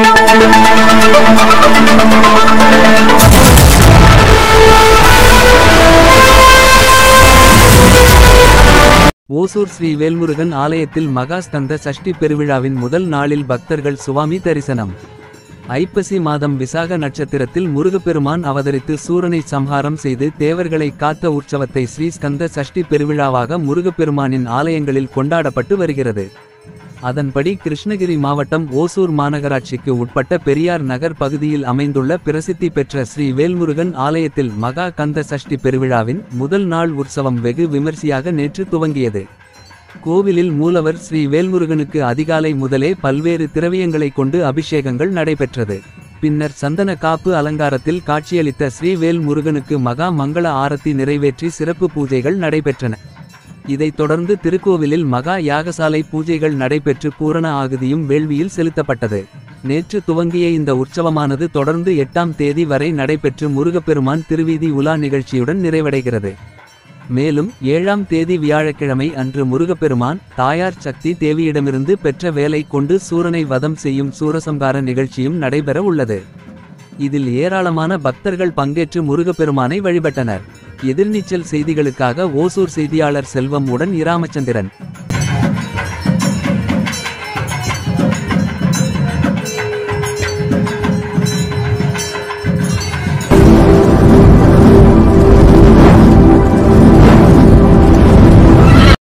ஓசூர் ஸ்ரீ வேல்முருகன் ஆலயத்தில் மகாஸ்கந்த சஷ்டி பெருவிழாவின் முதல் நாளில் பக்தர்கள் சுவாமி தரிசனம் ஐப்பசி மாதம் விசாக நட்சத்திரத்தில் முருகப்பெருமான் அவதரித்து சூரனை சம்ஹாரம் செய்து தேவர்களை காத்த உற்சவத்தை ஸ்ரீ ஸ்கந்த சஷ்டி பெருவிழாவாக முருகப்பெருமானின் ஆலயங்களில் கொண்டாடப்பட்டு வருகிறது அதன்படி கிருஷ்ணகிரி மாவட்டம் ஓசூர் மாநகராட்சிக்கு உட்பட்ட பெரியார் நகர் பகுதியில் அமைந்துள்ள பிரசித்தி பெற்ற ஸ்ரீ வேல்முருகன் ஆலயத்தில் மகா கந்த சஷ்டி பெருவிழாவின் முதல் நாள் உற்சவம் வெகு விமர்சையாக நேற்று துவங்கியது கோவிலில் மூலவர் ஸ்ரீ வேல்முருகனுக்கு அதிகாலை முதலே பல்வேறு திரவியங்களைக் கொண்டு அபிஷேகங்கள் நடைபெற்றது பின்னர் சந்தன காப்பு அலங்காரத்தில் காட்சியளித்த ஸ்ரீ வேல்முருகனுக்கு மகா மங்கள ஆரத்தி நிறைவேற்றி சிறப்பு பூஜைகள் நடைபெற்றன இதைத் தொடர்ந்து திருக்கோவிலில் மகா யாகசாலை பூஜைகள் நடைபெற்று பூரண ஆகுதியும் வேள்வியில் செலுத்தப்பட்டது நேற்று துவங்கிய இந்த உற்சவமானது தொடர்ந்து எட்டாம் தேதி வரை நடைபெற்று முருகப்பெருமான் திருவீதி உலா நிகழ்ச்சியுடன் நிறைவடைகிறது மேலும் ஏழாம் தேதி வியாழக்கிழமை அன்று முருகப்பெருமான் தாயார் சக்தி தேவியிடமிருந்து பெற்ற வேலை கொண்டு சூரனை வதம் செய்யும் சூரசம்கார நிகழ்ச்சியும் நடைபெற உள்ளது இதில் ஏராளமான பக்தர்கள் பங்கேற்று முருகப்பெருமானை வழிபட்டனர் எதிர்நீச்சல் செய்திகளுக்காக ஓசூர் செய்தியாளர் செல்வம் உடன் இராமச்சந்திரன்